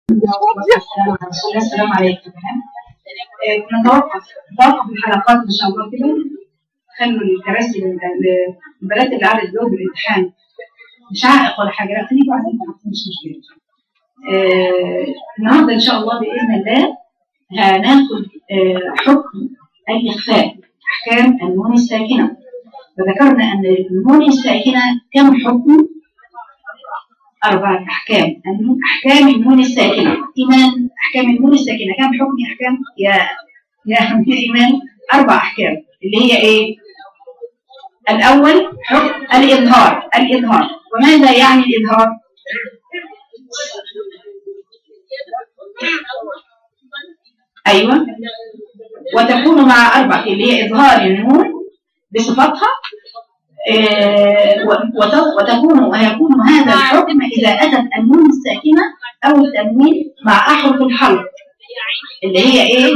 السلام عليكم آه، نتوقف نتوقف الحلقات ان شاء الله كده خلوا الكراسي لل- البنات اللي قاعده تجاوب الامتحان مش عائق ولا حاجه لا خليكوا قاعدين براحتكم، مش مشكله آه، النهارده ان شاء الله باذن الله هناخد آه، حكم الاخفاء احكام النون الساكنه فذكرنا ان النون الساكنه كم حكم أربعة أحكام النون- أحكام النون الساكنة إيمان أحكام النون الساكنة كم حكم أحكام يا يا يا إيمان أربع أحكام اللي هي إيه؟ الأول حكم الإظهار الإظهار وماذا يعني الإظهار؟ أيوة وتكون مع أربعة اللي هي إظهار النون بصفتها آه، و- وت- وتكون ويكون هذا الحكم إذا أتت النون الساكنة أو التنوين مع أحرف الحلق اللي هي إيه؟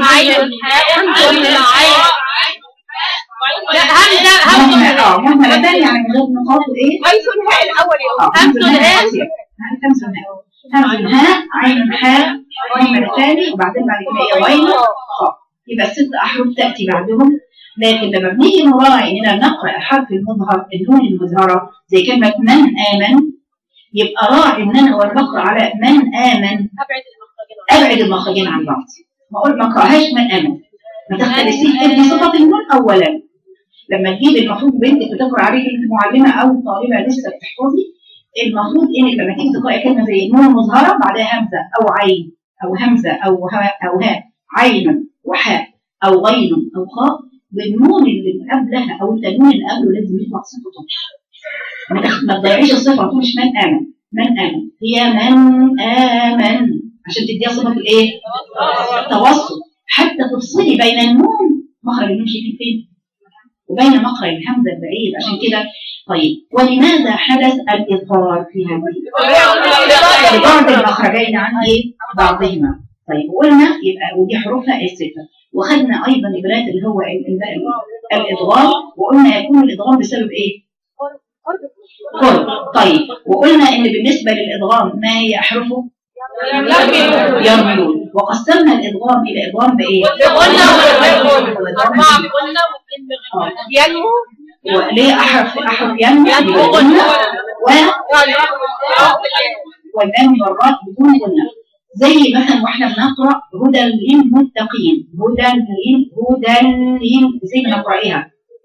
لا همزة مهمة همزة اه مهمة جدا يعني من غير نقاط وإيه؟ حيث الهاء الأول اه همز همز الهاء الهاء أصيل. همز الهاء همز الهاء عين الحاء مهمة الثاني وبعدين بعد كده إيه غين خاء يبقى الست أحرف تأتي بعدهم لكن لما بنيجي نراعي إننا نقرأ الحرف المظهر النون المظهرة زي كلمة من آمن يبقى راعي إن أنا وأنا بقرأ على من آمن أبعد المخرجين ابعد المخرجين عن بعض ما اقول ما اقراهاش من امن ما تختلسيش ادي صفه النون اولا لما تجيب المفروض بنتك بتقرا عليك انت معلمه او طالبه لسه بتحفظي المفروض انك لما تيجي تقراي كلمه زي نون مظهره بعدها همزه او عين او همزه او هاء او هاء عين وحاء او غين او خاء بالنون اللي قبلها او التنوين اللي قبله لازم يطلع صفه ما تخ- ما تضيعيش الصفه ما تقولش من امن من امن هي من امن عشان تديها صفه الايه؟ التوسط حتى تفصلي بين النون مخرج النون شايفين فين وبين مخرج الهمزه البعيد عشان كده طيب ولماذا حدث الاظهار في هذه لبعض المخرجين عن ايه بعضهما طيب وقلنا يبقى ودي حروفها السته وخدنا ايضا البنات اللي هو ال- ال- الادغام وقلنا يكون الادغام بسبب ايه قرب طيب وقلنا ان بالنسبه للادغام ما هي احرفه يرملون وقسمنا الادغام الى ادغام بايه قلنا وإدغام قلنا آه. ينمو وليه احرف احرف ينمو ينمو يبقى قلنا قلنا و واللام والراء بدون قلنا زي مثلا واحنا بنقرا هدى للمتقين هدى لل هدى لل زي ما نقراها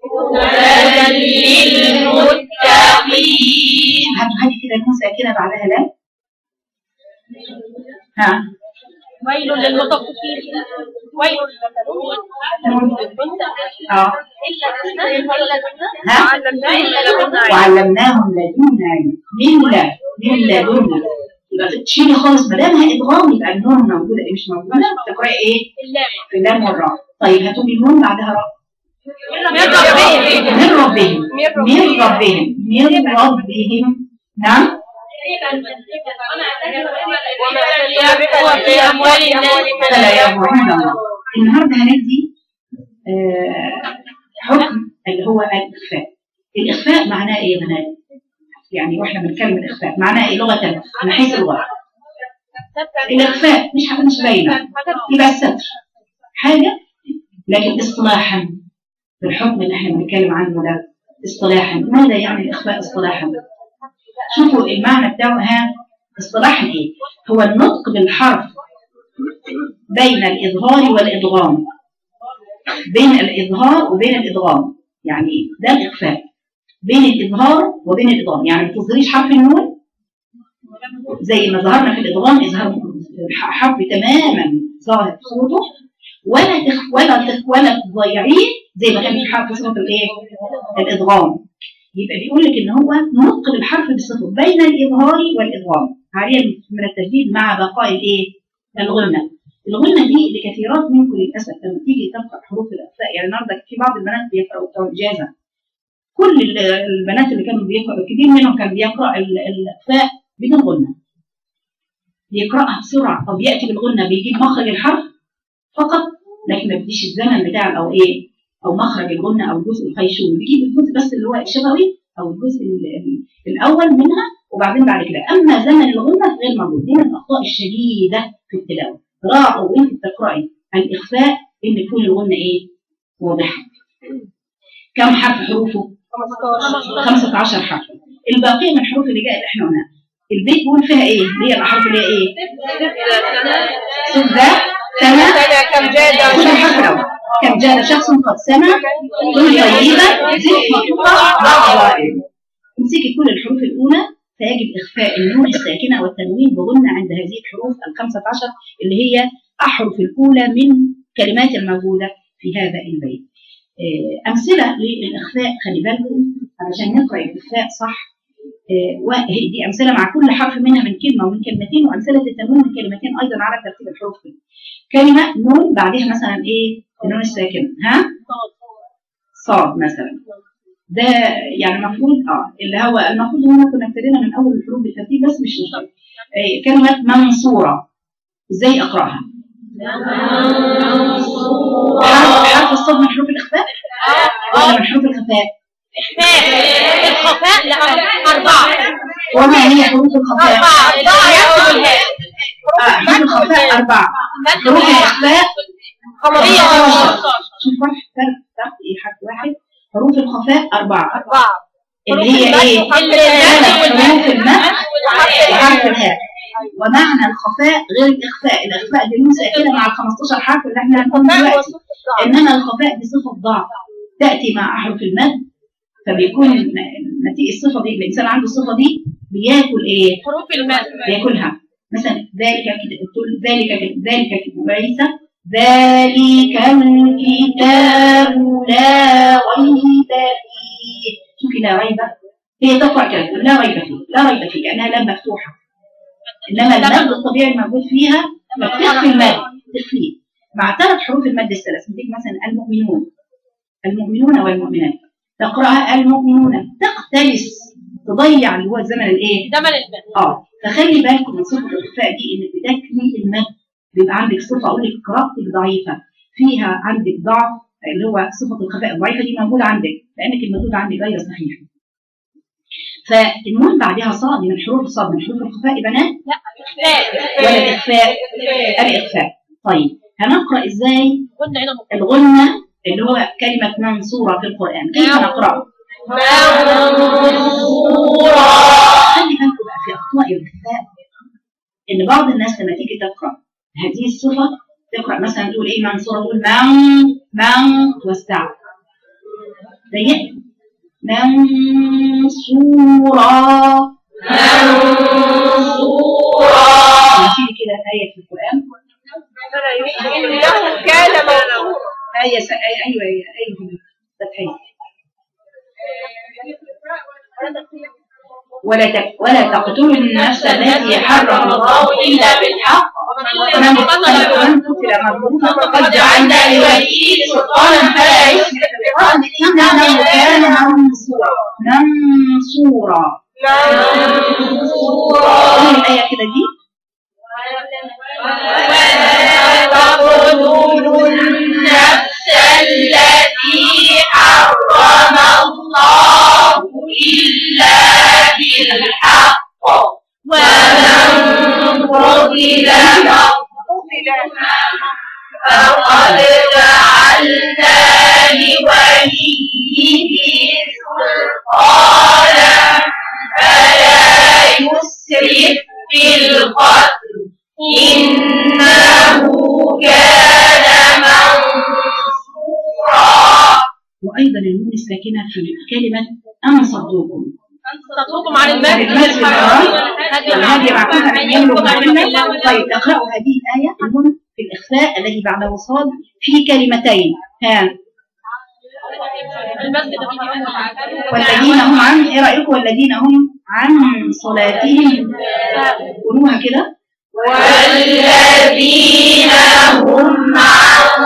للمتقين هات هات كده نون ساكنه بعدها لام ها ويل للمطففين ويل اه إلا كنا إلا كنا ها إلا كنا وعلمناهم لدنا علم من لا من لدنا يبقى تشيلي خالص ما دامها ادغام يبقى النون موجوده إيه مش موجوده تقراي ايه اللام في اللام والراء طيب هاتوا لي النون بعدها راء من ربهم من ربهم من ربهم من ربهم نعم وما هو في أموال الناس فلا يرجعون الله النهارده هندي آه، حكم اللي هو الاخفاء الاخفاء معناه ايه يا بنات يعني واحنا بنتكلم الاخفاء معناه ايه لغه من حيث اللغه الاخفاء مش حاجه مش باينه يبقى الستر حاجه لكن اصطلاحا في الحكم اللي احنا بنتكلم عنه ده اصطلاحا ماذا يعني الاخفاء اصطلاحا شوفوا المعنى بتاعه ها اصطلاحا ايه هو النطق بالحرف بين الاظهار والادغام بين الاظهار وبين الادغام يعني ده الاخفاء بين الاظهار وبين الادغام يعني ما تظهريش حرف النون زي ما ظهرنا في الادغام اظهار الحرف تماما ظاهر صوته ولا تخ ولا تخ ولا تضيعيه زي ما كان في حرف صفه الايه الادغام يبقى بيقول لك ان هو نطق بالحرف بالصفه بين الاظهار والادغام عليه من التجديد مع بقاء الايه الغنه الغنه دي لكثيرات منكم للاسف لما تيجي تقرا حروف الاخفاء يعني النهارده في بعض البنات بيقراوا بتوع الاجازه كل ال- البنات اللي كانوا بيقرأوا كتير منهم كان بيقرأ ال- الإخفاء بدون غنة بيقرأها بسرعة أو بيأتي بالغنة بيجيب مخرج الحرف فقط لكن ما بيديش الزمن بتاع أو إيه أو مخرج الغنة أو الجزء الخيشوم بيجيب الجزء بس اللي هو الشفوي أو الجزء ال- ال- الأول منها وبعدين بعد كده اما زمن الغنه غير موجود دي من الاخطاء الشديده في التلاوه راعوا وانت بتقراي الاخفاء ان تكون الغنه ايه واضحه كم حرف حروفه 15 حرف الباقي من حروف الهجاء اللي احنا قلناها البيت بيقول فيها ايه اللي هي الاحرف اللي هي ايه سدة سنة كم جاد كل الحرف الاول كم جاء شخص قد سمع كل طيبة زد مطلقة ضائع امسكي كل الحروف الاولى فيجب اخفاء النون الساكنه والتنوين بغنى عند هذه الحروف الخمسة عشر اللي هي احرف الاولى من كلمات الموجوده في هذا البيت آه، امثله للاخفاء خلي بالكم علشان نقرا الاخفاء صح آه، وهي دي امثله مع كل حرف منها من كلمه ومن كلمتين وامثله التنوين من كلمتين ايضا على ترتيب الحروف دي. كلمه نون بعدها مثلا ايه النون الساكنه ها صاد مثلا ده يعني المفروض اه اللي هو المفروض هنا كنا ابتدينا من اول الحروف بالترتيب بس مش مشكله آه، كلمه منصوره ازاي اقراها؟ حرف حرف الصاد من حروف الاخفاء ولا من حروف الخفاء؟ الخفاء لا أربعة وما هي حروف الخفاء؟ أربعة يكتب الهاء آه، حروف الخفاء أربعة حروف الإخفاء قمرية 15 شوف فرق فرق فرق إيه حرف واحد حروف الخفاء أربعة أربعة اللي هي إيه؟ ثلاث حروف المد وحرف الهاء ومعنى الخفاء غير الإخفاء الإخفاء دي نون ساكنة مع ال 15 حرف اللي احنا هنقول دلوقتي إنما الخفاء بصفة ضعف تأتي مع أحرف المد فبيكون نتيجة الصفة دي الإنسان عنده الصفة دي بياكل إيه؟ حروف المد بياكلها مثلا ذلك كت- تقول ذلك كت- ذلك كتاب عيسى ذلك الكتاب لا ريب فيه شوفي لا ريب هي تقرأ كده لا ريب فيه لا ريب فيه لأنها لام مفتوحة إنما المد الطبيعي الموجود فيها بتخفي المد تخفيه مع ثلاث حروف المد الثلاث بتيجي مثلا المؤمنون المؤمنون والمؤمنات تقرأها المؤمنون تقتلس تضيع اللي هو الزمن الايه؟ زمن المد اه فخلي بالكم من صفه الاخفاء دي ان بتكفي المد بيبقى عندك صفه اقول لك قراءتك ضعيفه فيها عندك ضعف اللي هو صفه الخفاء الضعيفه دي موجوده عندك لانك الموجود عندك غير صحيح فالنون بعدها صاد من حروف صاد من حروف الخفاء يا بنات ولا الاخفاء الاخفاء طيب هنقرا ازاي قلنا هنا مقرأ الغنه اللي هو كلمه منصوره في القران كيف نقرا خلي بالكم بقى في اخطاء الاخفاء ان بعض الناس لما تيجي تقرا هذه الصفه تقرا مثلا تقول ايه منصوره تقول من من توسع ضيق منصورة نشيل كده آية في القرآن كان موجود آية س... آية أيوة آية آية في الفتحية ولا تك... ولا تقتلوا النفس التي حرم الله إلا بالحق ومن قتل من قتل مظلوما فقد جعلنا لوليه سلطانا فلا يسرف في القتل إنه كان منصورا منصورا قولي الآية كده دي تقتلوا النفس التي حرم الله إلا بالحق ومن قتل مظلوما فقد جعلنا لوليه سلطانا فلا يسرف في القتل إنه كان منصورا وأيضا النون الساكنة في كلمة أن صدوكم صدوكم عن المسجد المسجد الحرام والهدي معكوفا عن يمين ومحلة طيب تقرأوا هذه الآية النون في الإخفاء الذي بعده صاد في كلمتين ها المسجد والذين هم عن إيه رأيكم والذين هم عن صلاتهم قولوها كده والذين هم عن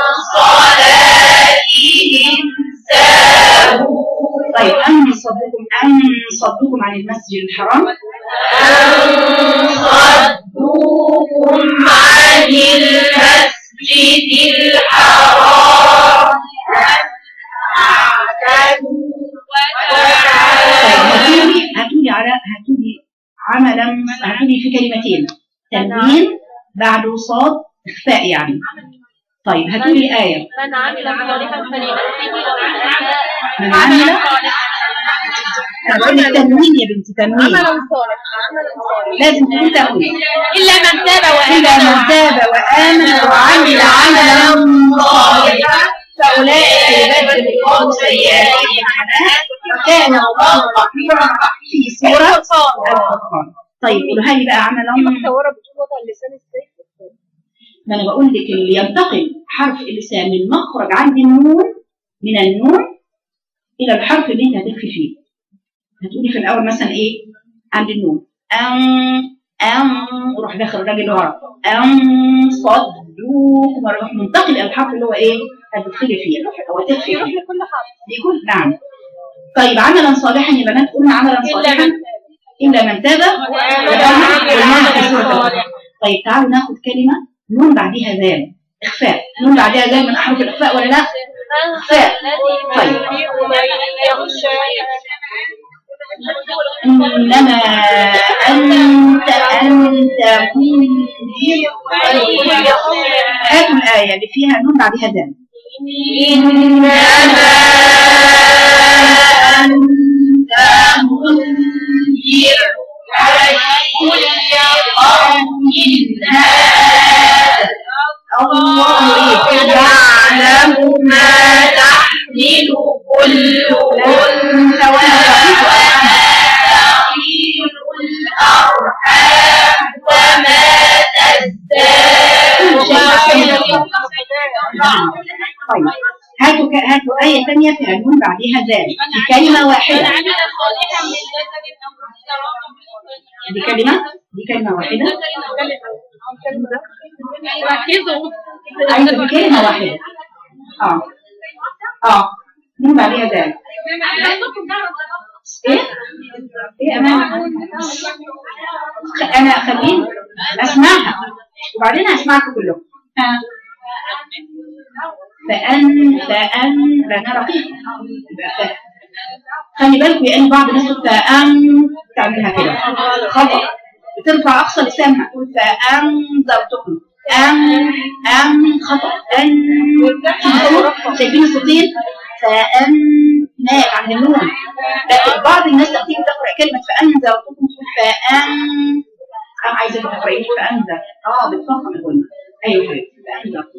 صلاتهم ساهون طيب أن صدوكم أن صدوكم عن المسجد الحرام أن صدوكم عن المسجد الحرام طيب هاتولي هاتولي على هاتولي عملا هاتولي في كلمتين تنوين بعده صاد اخفاء يعني طيب هاتولي آية من عمل صالحا فلنفسه ومن أساء من عمل أنا بقول لك تنوين يا بنتي تنوين عملا صالح عملا صالح لازم تكون تنوين إلا من تاب إلا وآمن من تاب وآمن وعمل عملا صالحا فأولئك يبدل الله سيئاتهم حسنات وكان الله غفورا في سورة الفرقان طيب قولها لي بقى عملا متصورة بتقول وضع اللسان ازاي ما انا بقول لك اللي ينتقل حرف اللسان من مخرج عند النون من النون الى الحرف اللي انت هتخفي فيه هتقولي في الاول مثلا ايه عند النون ام ام وروح داخل الراجل اللي ورا ام صدوكم وروح منتقل الى الحرف اللي هو ايه هتدخلي فيه او هتخفي يروح فيه لكل حرف بيكون نعم طيب عملا صالحا يا بنات قلنا عملا إلا صالحا من الا من تاب وآمن وآمن وعمل في سورة عملا الأخرى. صالحا طيب تعالوا ناخد كلمة نون بعديها ذال إخفاء نون بعديها ذال من أحرف الإخفاء ولا لا؟ إخفاء طيب. الذي من يخشى إنما أنت أنت منذر هاتوا الآية اللي فيها نون بعدها ذال إنما أنت منذر كل قوم هاد الله يعلم ما تحمل كل أنثى وما تغير الأرحام وما تزداد طيب هاتوا ك- هاتوا آية ثانية في النون بعدها ذال في كلمة من واحدة عمل صالحا من ذكر أو أنثى وهو دي كلمة دي كلمة واحدة ركزوا عايزة في كلمة واحدة اه اه نون بعدها ذال ايه ايه امانة خ- انا خليني اسمعها وبعدين اسمعكم كلكم ها. فأن فأن لأنها رقيقة يبقى فاء. خلي بالكم لأن بعض الناس تقول فأن تعملها كده خطأ بترفع أقصى لسانها تقول فأنذرتكم أم أم خطأ أن شوفوا، شايفين الصوتين فأن ناء عند النون لكن بعض الناس تأتي تقرأ كلمة فأنذرتكم تقول فأن أنا عايزة تقرأيني فأنذر اه بتفخم الكلمة أيوه حبيبتي فأنذرتكم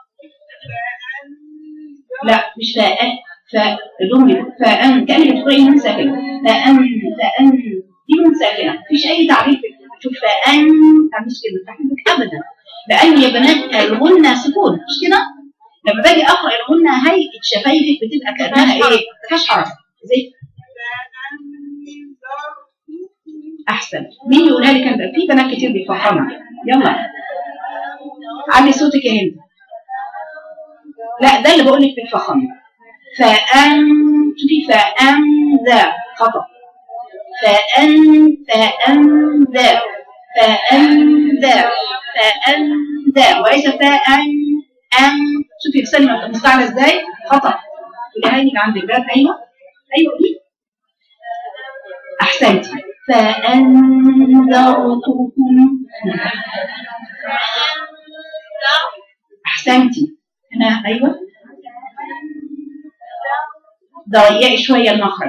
لا مش فاء فاء الأم فأن كأنك بتقرأي نون ساكنة فأن فأن دي نون ساكنة مفيش أي تعريف شوف فأن مش كده تحريفك أبدا لأن يا بنات الغنة سكون مش كده لما باجي أقرأ الغنة هيئة شفايفك بتبقى كأنها إيه؟ ما فيهاش حرف زي أحسن مين يقولها لي كان في بنات كتير بيفهمها يلا علي صوتك يا هند لا ده اللي بقول لك بالفخم فأن شوفي فأن ذا خطأ فأن فأن ذا فأن ذا فأن ذا وليس فأن أن شوفي لسان مستعلى ازاي خطأ اللي هيجي عند الباب أيوه أيوه دي أحسنتي فأنذرتكم أحسنتي هنا أيوه ضيقي شوية المخرج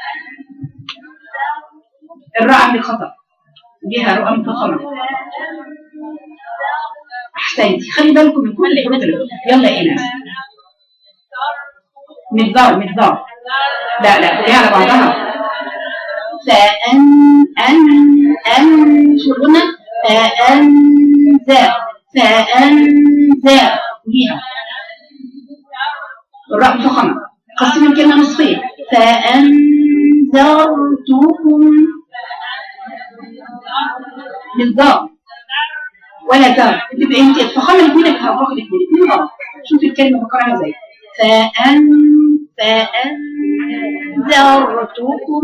الراء عندك خطأ ليها رؤى مفخمة أحسنتي خلي بالكم من كل حروف ال- يلا يا إناس مقدار مقدار لا لا خليها على بعضها فأن أن أن شو قلنا فأن ذا فأن ذا ليها الراء مفخمة قسم الكلمة نصفين فأنذرتكم بالضاء ولا ذا تبقى انت الفخامة الاثنين هتفخم الاثنين الاثنين غلط شوف الكلمة بقراها ازاي فأن فأنذرتكم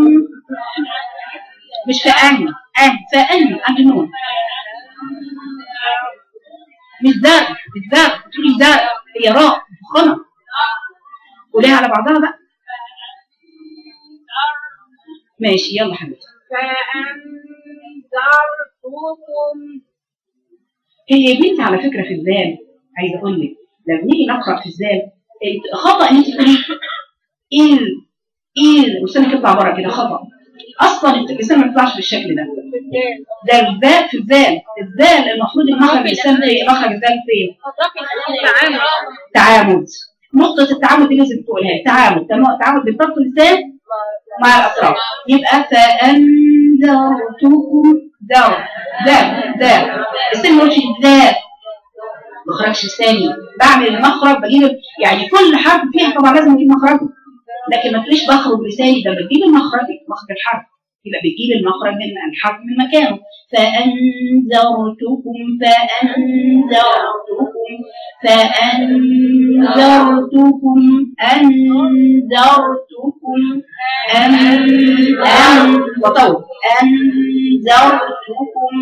مش فأن أن فأن عند النون مش ذا مش ذا تقولي ذا هي راء مفخمة قوليها على بعضها بقى ماشي يلا حبيبتي فأنذرتكم هي يا بنتي على فكره في الذال عايزه اقول لك لما نيجي نقرا في الذال إنت- خطا ان انت تقولي ال ال وسنك يطلع بره كده خطا اصلا انت اللسان ما يطلعش بالشكل ده ده الذال في الذال الذال المفروض ان مخرج اللسان في مخرج الذال فين؟ تعامد نقطة التعامد دي لازم تقولها تعامد تم- تعامد بين طرف اللسان مع الأطراف يبقى فأنذرتكم دار دار دار السن مش دار مخرجش لساني بعمل المخرج بجيب يعني كل حرف فيها طبعا لازم اجيب مخرجه لكن ما تقوليش بخرج لساني ده بتجيب المخرج مخرج الحرف يبقى بتجيب المخرج من الحرف من مكانه فأنذرتكم فأنذرتكم فأنذرتكم أنذرتكم أن أن وطول أنذرتكم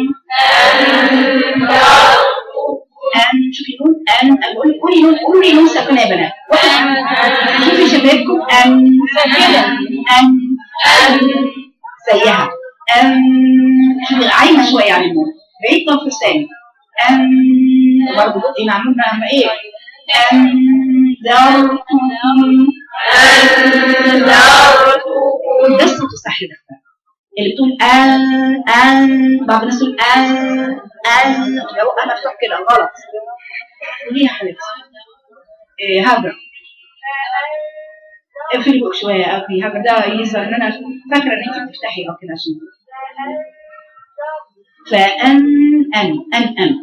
أن شوفي نون أن قولي قولي نون قولي نون ساكنة يا بنات واحد شوفي شبابكم أن كده أن أن زيها أن شوفي عايمة شوية عن النون بعيد طرف لساني أن برضه بقي معمول مهما إيه أنذرتكم أنذرتكم ده الصوت الصحيح ده اللي بتقول أن أن بعض الناس تقول أن أن لو أنا مفتوح كده غلط قوليها يا حبيبتي إيه هاجر اقفلي بقى شوية يا أخي هاجر ده يظهر إن أنا فاكرة إن أنت بتفتحي أو كده عشان فأن أن أن أن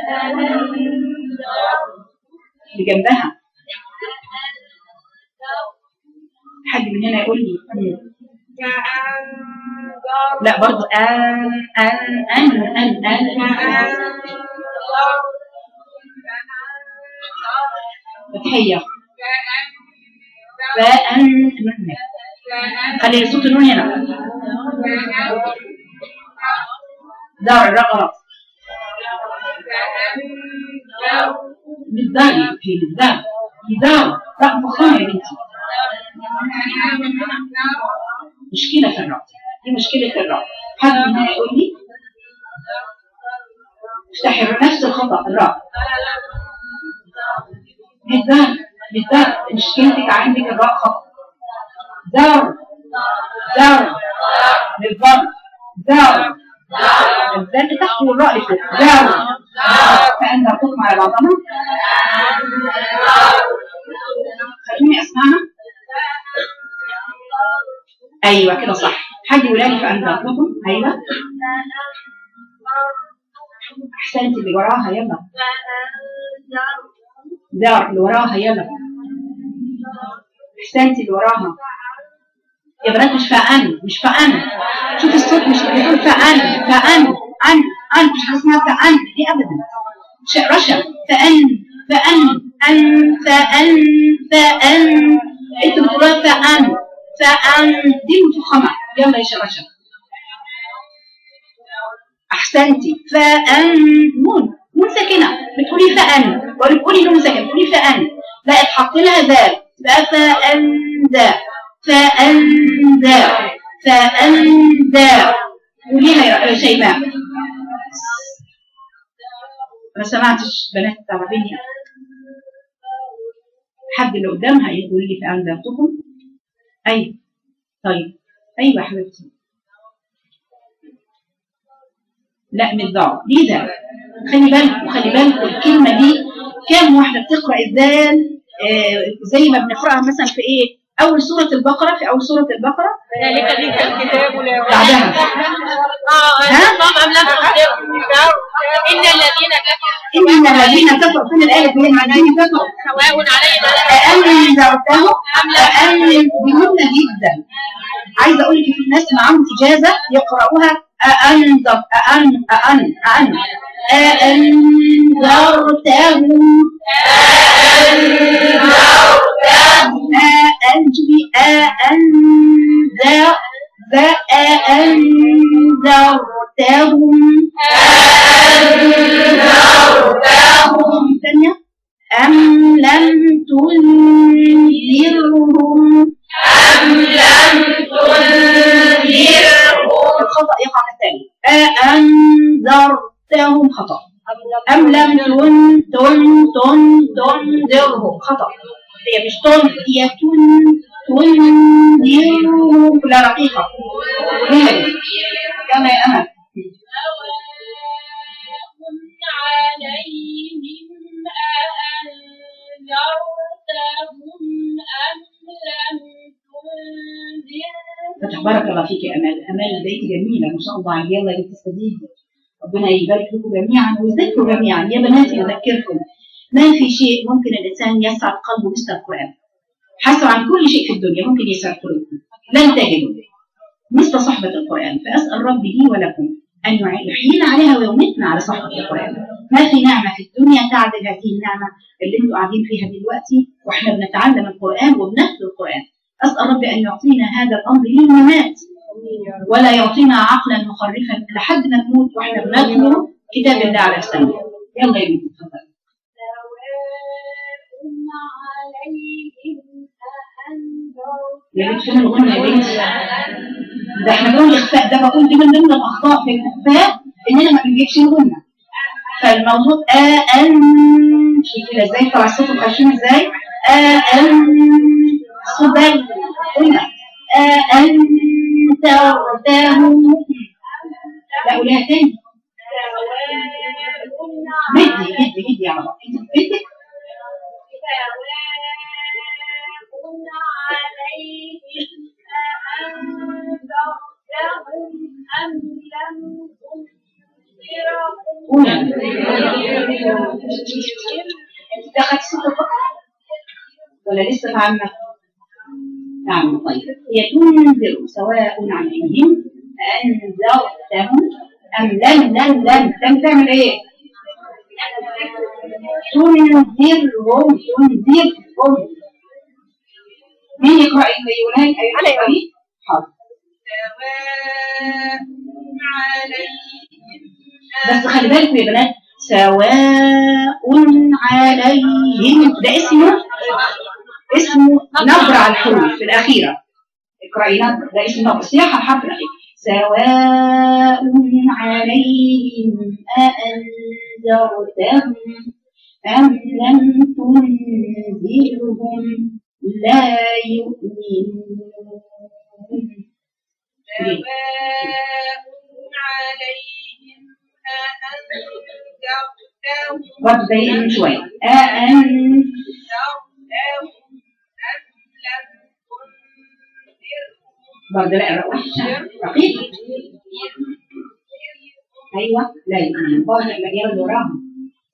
اللي جنبها حد من هنا يقول لي أن. لا برضو أن أن أن أن أن فتحية فأن خلي صوت النون هنا دار الرقرة بالدار في بالدار بالدار رقم فخامة يا بنتي مشكلة في الرأس دي مشكلة الرأس حد من هنا يقول لي افتحي نفس الخطأ الراء بالدار بالدار مشكلتك عندك الراء خطأ دار دار بالضم دار الذال تحت والراء لفوق دار فأنت تقوم على بعضها خلوني أسمعها ايوه كده صح حد يقول لي فانت اطلقهم ايوه احسنت اللي وراها يلا دار اللي وراها يلا احسنت اللي وراها يا بنات مش فأن مش فأن شوف الصوت مش بيقول فأن فأن أن أن مش حاجة اسمها فأن دي أبدا ش- رشا فأن فأن أن فأن فأن انتوا بتقولوا فأن فأن دي مفخمة يلا يا شرشة أحسنتي فأن نون نون ساكنة بتقولي فأن ولا بتقولي نون ساكنة بتقولي فأن لا اتحط لها ذال بقى فأن ذا فأن ذا فأن ذا قوليها يا شيماء ما سمعتش بنات تعرفين حد اللي قدامها يقول لي فأنذرتكم أيوة طيب أيوة يا حبيبتي لا من الضعف ليه ده خلي بالك وخلي بالك الكلمة دي كام واحدة بتقرأ الذال آه زي ما بنقرأها مثلا في إيه أول سورة البقرة في أول سورة البقرة ذلك ذكر الكتاب لا بعدها اه ها؟ نظام أم لم تصدقوا إن الذين كفروا إن الذين كفروا فين الآية دي الذين كفروا سواء عليهم أأنذرتهم أأن مهمة جدا عايزة أقول لك في ناس معاهم إجازة يقرأوها أأنذر أأن أأن أأن أأنذرتهم أأن شوفي أأنذر ذا أأنذرتهم أأنذرتهم ثانية أم لم تنذرهم أم لم تنذرهم الخطأ تن تن تن تنذرهم خطأ هي مش تن هي تن تنذرهم كلها رقيقة هي كما يا أمل فتح بارك الله فيك يا امال امال بيت جميله ما شاء الله عليك يلا تستفيدوا ربنا يبارك لكم جميعا ويذكروا جميعا يا بناتي اذكركم ما في شيء ممكن الانسان يسعد قلبه مثل القران حسوا عن كل شيء في الدنيا ممكن يسعد قلوبكم لن تجدوا مثل صحبه القران فاسال ربي لي ولكم ان يحيينا عليها ويمتنا على صحبه القران ما في نعمه في الدنيا تعدل هذه النعمه اللي انتم قاعدين فيها دلوقتي واحنا بنتعلم القران وبنتلو القران أسأل ربي أن يعطينا هذا الأمر للممات ولا يعطينا عقلا مخرفا لحد ما نموت واحنا بنتلو كتاب الله على لساننا يلا يا بنتي اتفضلي يا بنت فين الغنى يا بنتي ده احنا بنقول الاخفاء ده بقول دي من ضمن الاخطاء في الاخفاء اننا ما بنجيبش الغنى فالموضوع آ ان شوفي كده ازاي طلع الصوت الخشن ازاي آ ان صبي قلنا أنت ارتاهم لا قولها تاني مدي مدي مدي يا رب انت بدك قولها دخلت صوت البقرة ولا لسه فاهمة نعم طيب هي تنذر سواء عليهم أنذرتهم أم لم لم لم لم تعمل إيه؟ تنذرهم تنذرهم مين يقرأ يقولها لك أيها الحبيب؟ حاضر بس خلي بالكم يا بنات سواء عليهم ده اسمه اسمه نبر على الحروف في الأخيرة اقرأي نبر ده اسم نبر السياحة الحرف الأخير سواء عليهم أأنذرتهم أم لم تنذرهم لا يؤمنون برضه زي من شوية أأن برضه لا وحشة رقيق أيوة لا يؤمنون برضه الأجيال اللي وراهم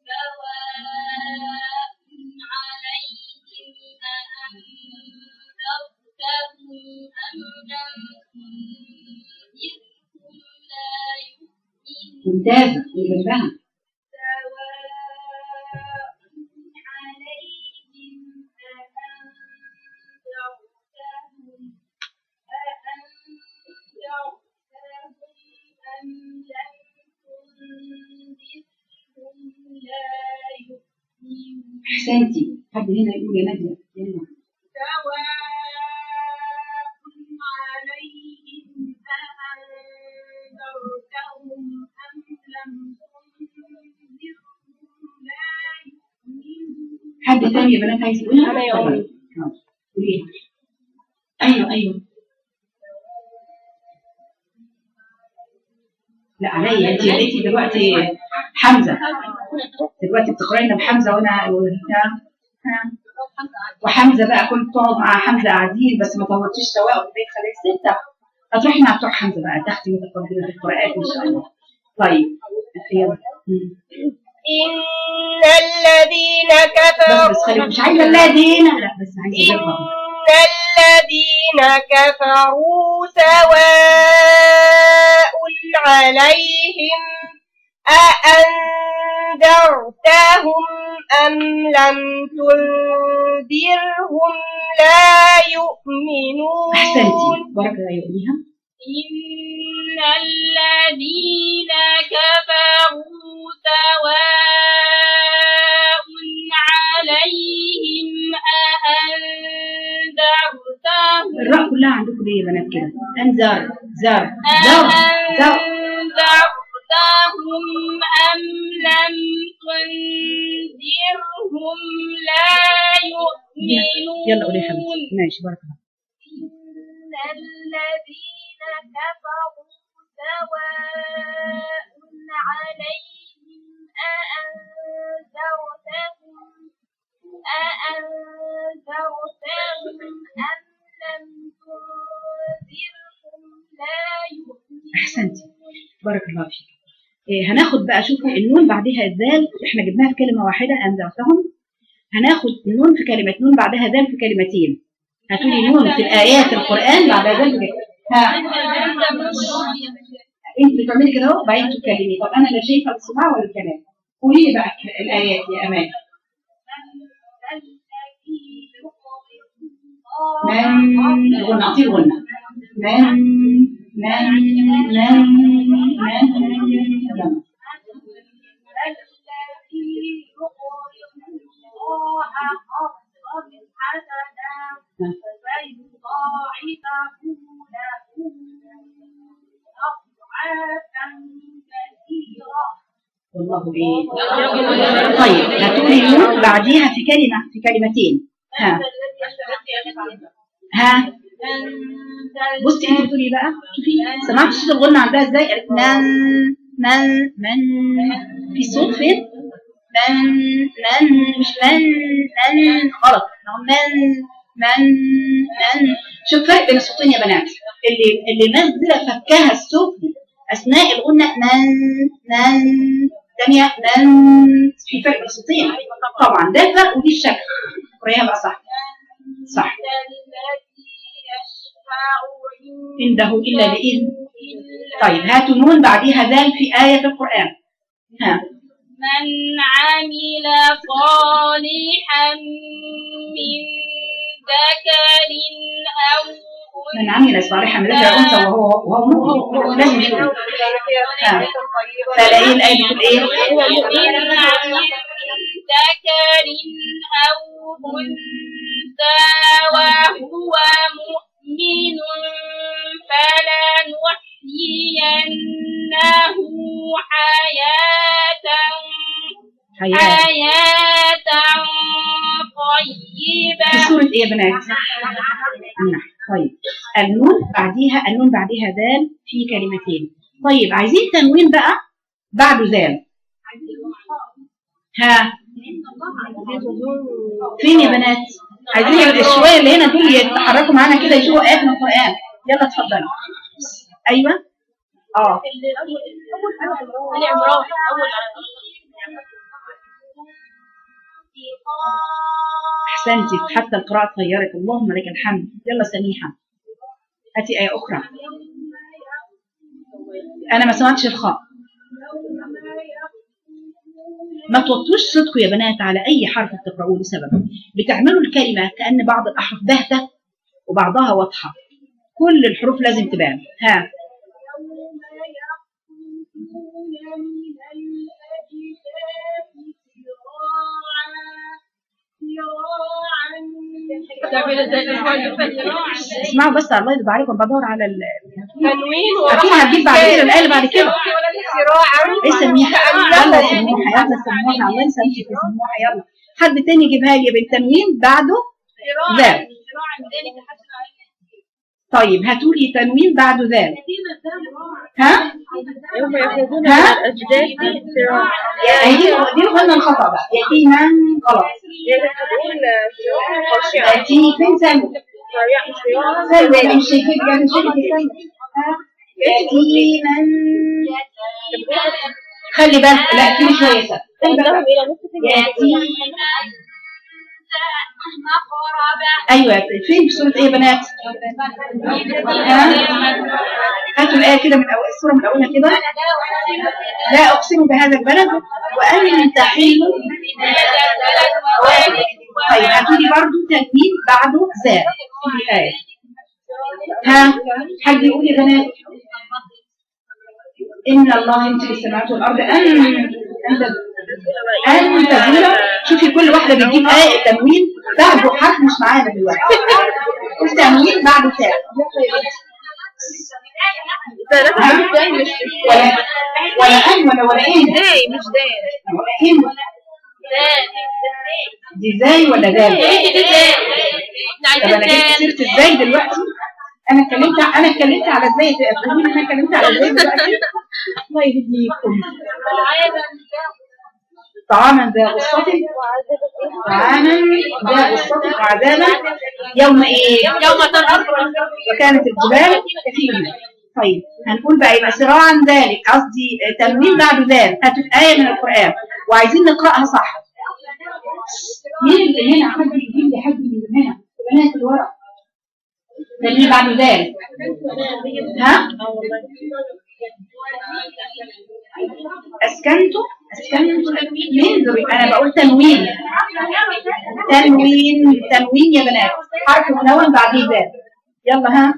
ممتازة اللي جنبها احسنتي حد هنا يقول يا نادية يلا حد تاني يا بنات عايز يقولها؟ أنا يا اتفضلي. أمي. حاضر. قوليها. ايوه ايوه لا عليا انت يا بنتي دلوقتي حمزه دلوقتي بتقراي لنا بحمزه وانا ها ها وحمزه بقى كنت تقعد مع حمزه قاعدين بس ما طولتيش سواء وفي البيت خليك سته هتروحي مع بتوع حمزه بقى تاخدي متقدمه في القراءات ان شاء الله طيب يلا مم. إن الذين بس كفروا بس خليك مش عايزه الذين لا بس عايزه إن نفهم الذين كفروا سواء عليهم أأنذرتهم أم لم تنذرهم لا يؤمنون احسنتي بارك الله يقوليها إن الذين كفروا سواء عليهم أأنذرتهم الراء كلها عندكم ليه يا بنات كده انذر زر زر زر أأنذرتهم أم لم تنذرهم لا يؤمنون يلا قولي يا حبيبتي ماشي بارك الله إن الذين كفروا سواء عليهم أأنذرتهم أأنذرتهم أم لم تنذرهم لا يؤمنون احسنتي بارك الله فيك إيه هناخد بقى شوفوا النون بعدها الذال احنا جبناها في كلمه واحده انذرتهم هناخد النون في كلمه نون بعدها ذال في كلمتين هتقولي نون في الايات القران بعدها ذال في كلمة. ها انت بتعملي كده اهو بعدين تتكلمي طب انا لا شايفه السماع ولا الكلام قولي لي بقى الايات يا امان من غنى اعطيه غنى من من من من من والله ايه طيب هتقولي نون بعديها في كلمه في كلمتين ها ها بصي انت بتقولي بقى شوفي سمعت صوت الغنى عندها ازاي قالت من من من في صوت فين من من مش من من غلط من من من شوف فرق بين الصوتين يا بنات اللي اللي نزل فكها السفلي اثناء الغنى من من ثانيه من في فرق بين الصوتين طبعا ده الفرق ودي الشكل قريها بقى صح صح عنده إلا بإذن طيب هاتوا نون بعديها ذال في آية في القرآن ها من عمل صالحا من ذكر أو من عمل صالحا من ذكر أنثى وهو وهو مؤمن لازم يقول ها فلاقي الآية بتقول إيه؟ من عمل ذكر أو أنثى وهو مؤمن فلنحيينه حياة حياة حياة في طيبة سورة إيه يا بنات؟ النحل طيب النون بعديها النون بعديها ذال في كلمتين طيب عايزين تنوين بقى بعده ذال ها فين يا بنات؟ عايزين الشوية اللي هنا دول يتحركوا معانا كده يشوفوا آيات من القرآن يلا اتفضلوا أيوه اه احسنتي حتى القراءة اتغيرت اللهم لك الحمد يلا سميحة هاتي آية أخرى أنا ما سمعتش الخاء ما توطوش صدقوا يا بنات على أي حرف بتقرأوه لسبب بتعملوا الكلمة كأن بعض الأحرف باهتة وبعضها واضحة كل الحروف لازم تبان ها اسمعوا بس الله يرضى عليكم بدور على ال اكيد هتجيب بعد كده الايه اللي بعد كده ايه سميحه يلا يا سموحه يلا سموحه الله يسامحك يا سموحه يلا حد تاني يجيبها لي بالتنوين بعده ذال طيب هاتوا لي تنوين بعده ذال ها يوم يأخذون ها؟ من الأجداث سراعا يعني دي دي قلنا الخطا بقى يتيما غلط يأخذون سراعا خاشعا يتي فين سلمى سراعا سلمى اللي مش شايفين يعني مش شايفين سلمى ها؟ يتيما خلي بالك لا في شويه سلمى خلي بالك إلى نصف يتيما مقربة ايوه فين في سوره ايه يا بنات؟ ها؟ هاتوا الايه كده من اول السوره من اولها كده لا اقسم بهذا البلد وانت حل طيب هاتوا لي برضه تنوين بعده زاد في الايه ها حد يقول يا بنات ان الله يمسك السماوات والارض ان انت ان تزول شوفي كل واحده بتجيب ايه تنوين بعده حرف مش معانا دلوقتي التنوين بعده تاء ها؟ ولا ولا ان ولا ولا ان داي مش داي ولا ان دي زي ولا دال ايه دي ازاي طب انا جبت سيره ازاي دلوقتي انا اتكلمت انا اتكلمت على ازاي تقولي انا اتكلمت على ازاي دلوقتي الله يهديكم طعاما ذا غصة طعاما ذا غصة وعذابا يوم ايه يوم ترجف وكانت الجبال كثيرة طيب هنقول بقى يبقى سراعا ذلك قصدي تنوين بعد ذلك هاتوا آية من القرآن وعايزين نقرأها صح مين اللي هنا حد يجيب لي حد من هنا بنات اللي ورا تنوين بعد ذلك ها اسكنتوا اسكنتوا من ذري انا بقول تنوين تنوين تنوين يا بنات حرف منون بعد ذلك يلا ها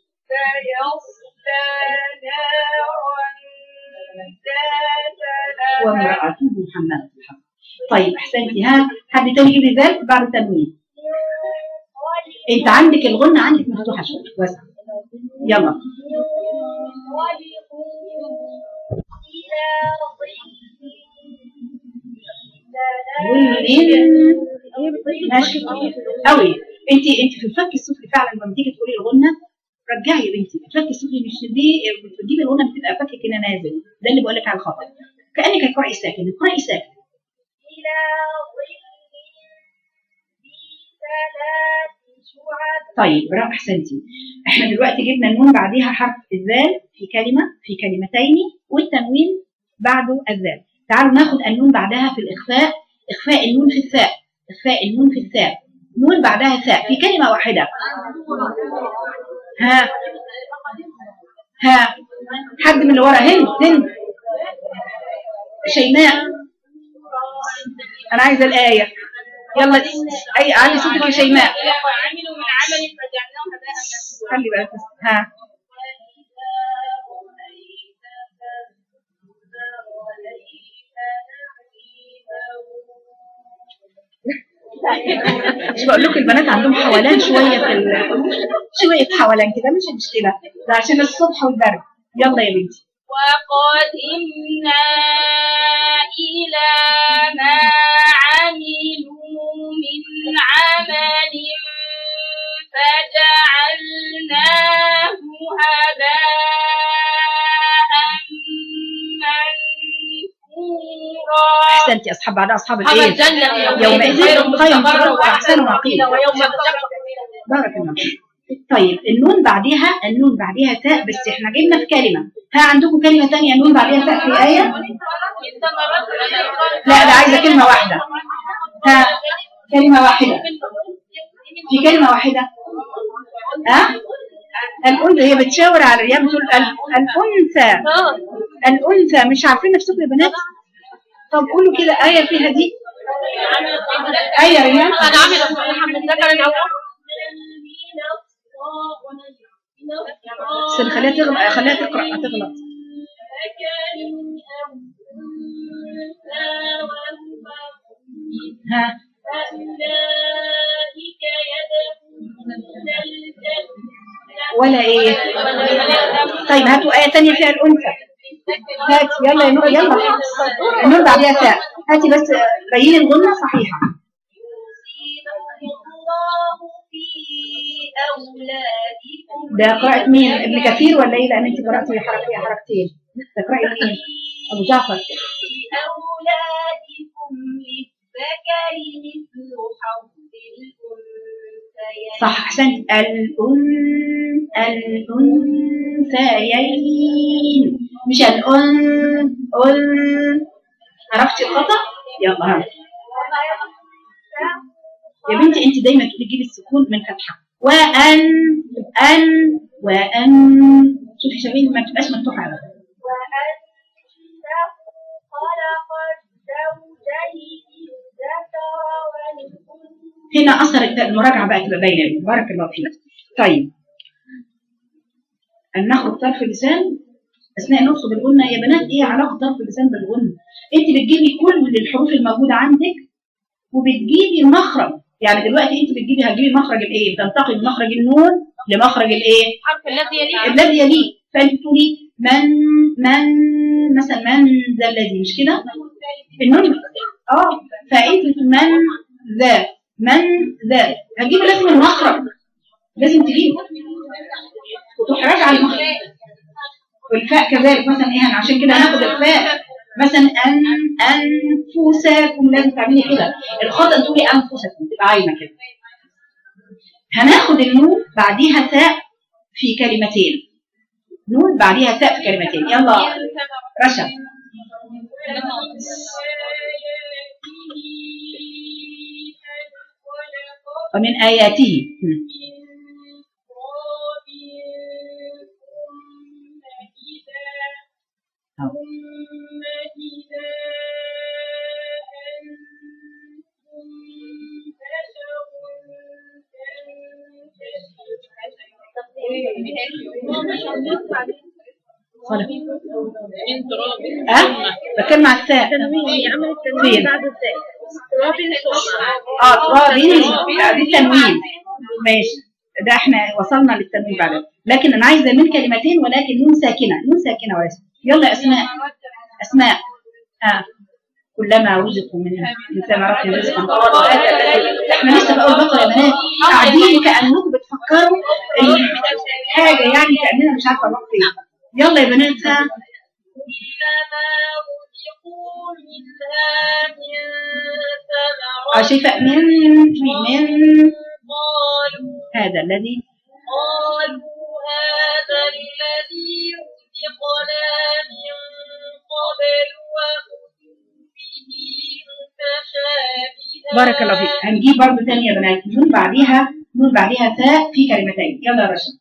وامرأته محمد طيب احسنتي ها حد تاني يجيب لي ذلك بعد التنوين انت عندك الغنة عندك مفتوحة شوية واسعة يلا والمن ماشي قوي انت انت في الفك السفلي فعلا لما تيجي تقولي الغنة رجعي يا بنتي الفك السفلي مش دي بتجيبي الغنة بتبقى فكك هنا نازل ده اللي بقول لك على الخطأ كأنك هتقرأي ساكن اقرأي ساكن طيب برافو احسنتي احنا دلوقتي جبنا النون بعديها حرف الذال في كلمه في كلمتين والتنوين بعده الذال تعالوا ناخد النون بعدها في الاخفاء اخفاء النون في الثاء اخفاء النون في الثاء نون بعدها ثاء في كلمه واحده ها ها حد من اللي ورا هند هند شيماء انا عايزه الايه يلا اي علي صوتك يا شيماء وعملوا من عمل فجعلناه هباء خلي بالك بس. ها مش بقول لكم البنات عندهم حولان شويه في ال... شويه حولان كده مش مشكله ده عشان الصبح والبرد يلا يا بنتي وقدمنا إلى ما عملوا من عمل فجعلناه هباء منثورا احسنتي اصحاب بعد اصحاب أصحاب الايه الجنة يومئذ خير مستقرا واحسن مقيلا ويوم تشقق بارك الله فيك. طيب النون بعديها النون بعديها تاء بس احنا جبنا في كلمه ها عندكم كلمه ثانيه النون بعديها تاء في ايه لا ده عايزه كلمه واحده ها كلمه واحده في كلمه واحده ها الأنثى هي بتشاور على الرياض بتقول ال- الأنثى الأنثى مش عارفين نفسكم يا بنات طب قولوا كده آية فيها دي آية يا ريان أنا عامل صالحا من ذكر أو بس خليها تغلط خليها تقرأ هتغلط ها أولئك يدخلون الجنة ولا إيه طيب هاتوا آية تانية فيها الأنثى هات يلا يا نور يلا النور بعديها تاء هاتي بس بين الغنة صحيحة الله في أولادكم ده قراءة مين ابن كثير ولا ايه لان انت قرأتي حرف فيها حركتين تقرأي مين ابو جعفر أولادكم للذكر مثل حظ الأنثيين صح احسنت الأن الأنثيين مش الأن أن عرفتي الخطأ؟ يلا ها يا بنتي انت دايما تقولي جيبي السكون من فتحة وأن أن وأن شوفي شبيه ما تبقاش مفتوحة أبدا وأنه خلق الزوجين الذكر والأنثى هنا أثر الت- المراجعة بقى تبقى باينة بارك الله فيك طيب أن نخرج طرف اللسان أثناء نطق بالغنة يا بنات إيه علاقة طرف اللسان بالغنة؟ أنت بتجيبي كل الحروف الموجودة عندك وبتجيبي مخرج يعني دلوقتي أنت بتجيبي هتجيبي مخرج الإيه؟ بتنتقل من مخرج النون لمخرج الإيه؟ الحرف الذي يليه الذي يليه فأنت تقولي من من مثلا من ذا الذي مش كده؟ النون اه فانت من ذا من ذا هتجيب لازم المخرج لازم تجيب وتروح راجعه على المخرج والفاء كذلك مثلا ايه عشان كده هناخد الفاء مثلا ان انفسكم لازم تعملي كده الخطا تقولي انفسكم تبقى عايمه كده هناخد النون بعديها تاء في كلمتين نون بعديها تاء في كلمتين يلا رشا ومن آياته مم. أو. صالح أه بتكلم على التاء تنوين عمل فين؟ التنوين بعد التاء تراب ثم اه تراب لا دي التنوين ماشي ده احنا وصلنا للتنوين بعد لكن انا عايزه من كلمتين ولكن نون ساكنه نون ساكنه واسم يلا يا اسماء اسماء اه كلما رزقوا منها من ثمرات رزقا قالوا هذا الذي- احنا لسه في اول بقره يا بنات قاعدين كانكم بتفكروا ال- حاجه يعني كاننا مش عارفه نروح فين يلا يا بنات ها اه شايفه من من هذا الذي قالوا هذا الذي رزقنا من قبل وأتوا به متشابها بارك الله فيك هنجيب برضه تاني يا بنات نون بعديها نون بعديها تاء في كلمتين يلا يا رشا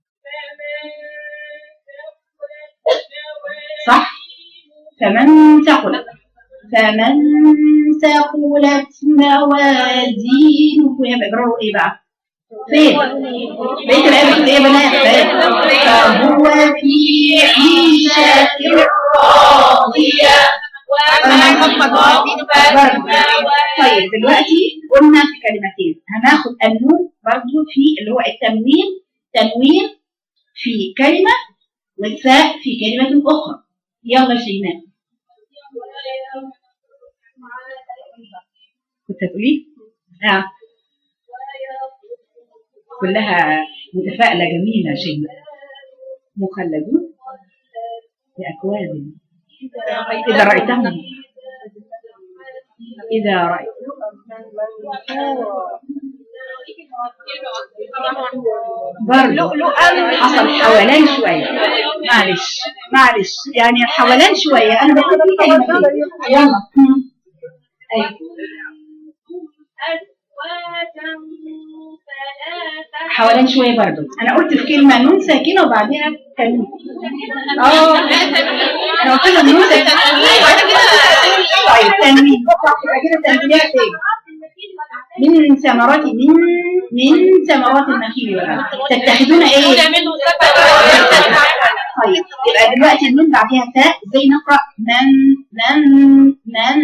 صح فمن ثقلت فمن ثقلت موازينه وهي بيقرأوا ايه بقى؟ فين؟ بيت الآية بتقول ايه يا بنات؟ فهو في عيشة راضية وأما المقابل فالسماوات طيب دلوقتي قلنا في كلمتين هناخد النون برضو في اللي هو التنوين تنوين في كلمة والثاء في كلمة أخرى يلا شيماء كنت هتقولي؟ اه كلها متفائلة جميلة شيماء مخلدون بأكواب إذا رأيتهم إذا رأيت برضه حصل حولان شوية معلش معلش يعني حولان شوية أنا بقول في كلمتين يلا مم. أيوة. أزواجا ثلاثة حولان شوية برضه أنا قلت الكلمة نون ساكنة وبعدها تنوين اه أنا قلت لها نون ساكنة طيب تنوين صح يبقى كده تنوينات ايه من ثمرات من من ثمرات النخيل والعنب تتخذون ايه طيب يبقى دلوقتي النون بعدها تاء ازاي نقرا من من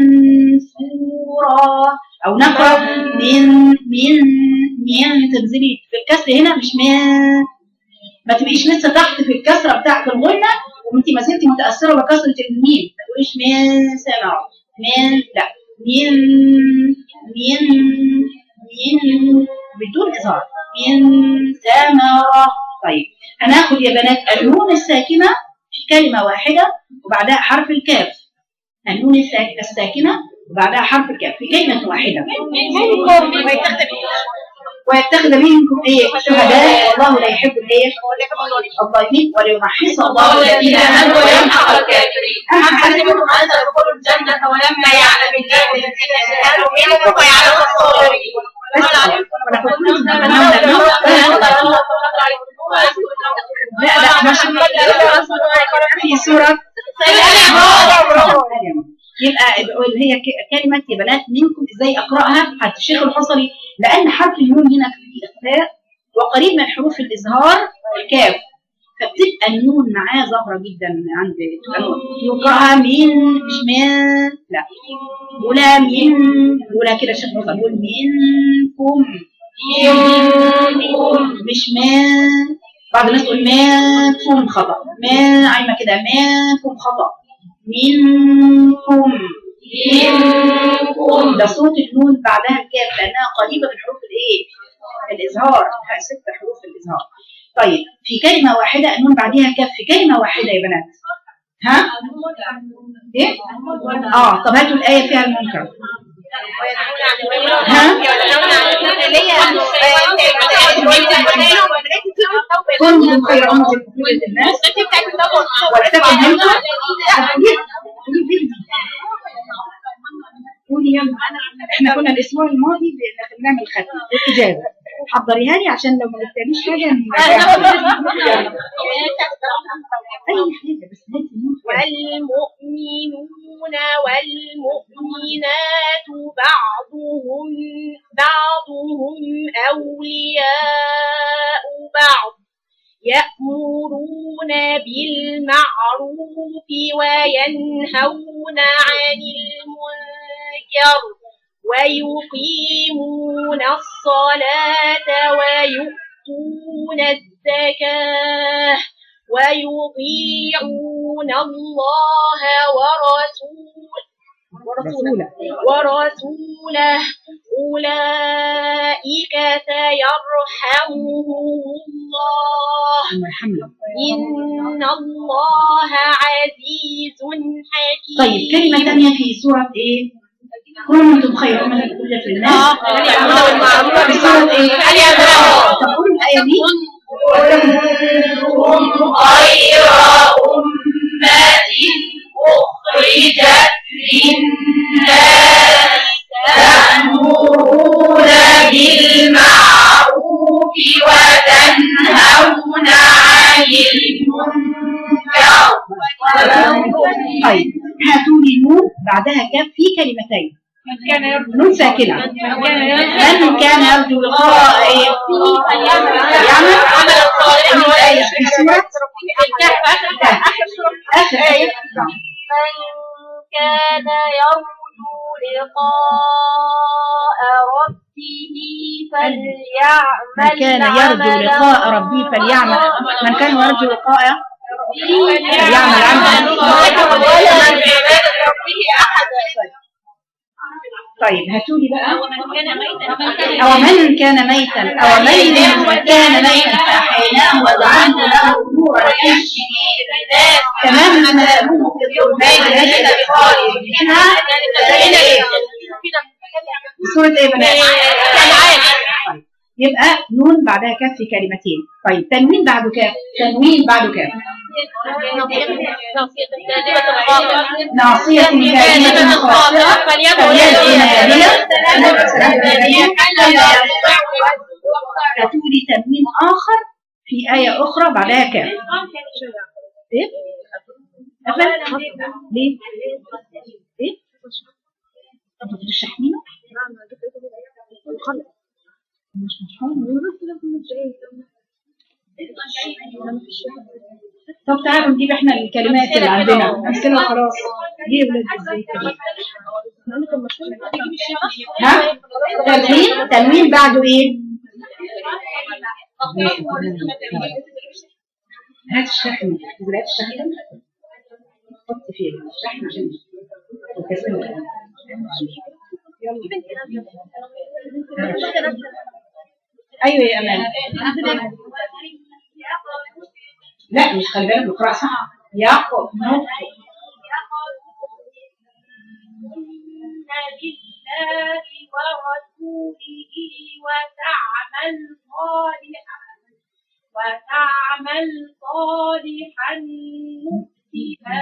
منصورا او نقرا من من من تنزلي في الكسر هنا مش من ما تبقيش لسه تحت في الكسره بتاعت الغنه وانت ما زلتي متاثره بكسره الميم ما تقوليش من سمع من لا من من من بدون اظهار من ثمره طيب هناخد يا بنات النون الساكنه في كلمه واحده وبعدها حرف الكاف النون الساك- الساكنه وبعدها حرف الكاف في كلمه واحده ويتخذ منكم ايه شهداء والله لا يحب الايه الظالمين وليمحص الله الذين امنوا ويمحق الكافرين أم حسبتم أن تدخلوا الجنة ولما يعلم الله الذين جاهدوا منكم ويعلم الصابرين ولقد كنتم تتمنون الموت لا لا مش في سورة يبقى اللي هي ك- كلمة يا بنات منكم ازاي اقراها حتى الشيخ الحصري لان حرف النون هنا في اخفاء وقريب من حروف الازهار الكاف فبتبقى النون معاه ظاهرة جدا عند يقراها من مش من لا ولا من ولا كده الشيخ الحصري يقول منكم منكم مش من بعض الناس تقول منكم خطأ ما عايمة كده منكم خطأ منكم منكم ده صوت النون بعدها الكاف لانها قريبه من حروف الايه؟ الاظهار ها، ست حروف الاظهار طيب في كلمه واحده النون بعدها كاف في كلمه واحده يا بنات ها؟ ايه؟ اه طب هاتوا الايه فيها المنكر كنتم خير امه اخرجت للناس ولتكن منكم قولي يلا احنا كنا الاسبوع الماضي ب- بنعمل ختم واجازه حضريها لي عشان لو ما جبتليش حاجه نراجعها. اي حاجه بس هاتي النون كويس. والمؤمنون والمؤمنات بعضهم بعضهم أولياء بعض يأمرون بالمعروف وينهون عن المنكر ويقيمون الصلاة ويؤتون الزكاة ويطيعون الله ورسوله رسولا ورسوله أولئك سيرحمهم الله الله يرحمنا إن الله عزيز حكيم طيب كلمة ثانية في سورة ايه؟ كنتم خير أمة أخرجت للناس في سورة ايه؟ تقول الآية دي كنتم خير أمة أخرجت للناس تأمرون بالمعروف وتنهون عن المنكر طيب هاتوا لي نون بعدها كاف في كلمتين نون ساكنة من كان يرجو لقاء ايه؟ يعمل عمل صالحا الآية في سورة آخر آية من كان يرجو لقاء ربه فليعمل من كان يرجو لقاء ربه فليعمل من كان يرجو لقاء فليعمل عملا طيب هاتوا لي بقى أو من كان ميتا أو من كان ميتا فأحييناه وجعلنا له نورا يمشي به الناس كمان مثلهم في الظلمات ليس بخارج منها سورة ايه يا بنات؟ طيب. يبقى نون بعدها كاف في كلمتين طيب تنوين بعده كاف تنوين بعده كاف ناصية كاذبة خاطئة فليدعو نادية هاتولي تنوين آخر في آية أخرى بعدها كاف إيه؟ قفل؟ ليه؟ إيه؟ أنتوا بتشحنينه؟ مش مشحون طب تعالوا نجيب احنا الكلمات اللي عندنا امثله خلاص ليه يا ولاد ازاي كده ها تنوين تنوين بعده ايه هات الشحن هات الشحن حط فيه الشحن عشان الكسل ايوه يا امان لا مش خلي بالك القراءة صح يعقوب نقطة بالله ورسوله وتعمل صالحا وتعمل صالحا نؤتها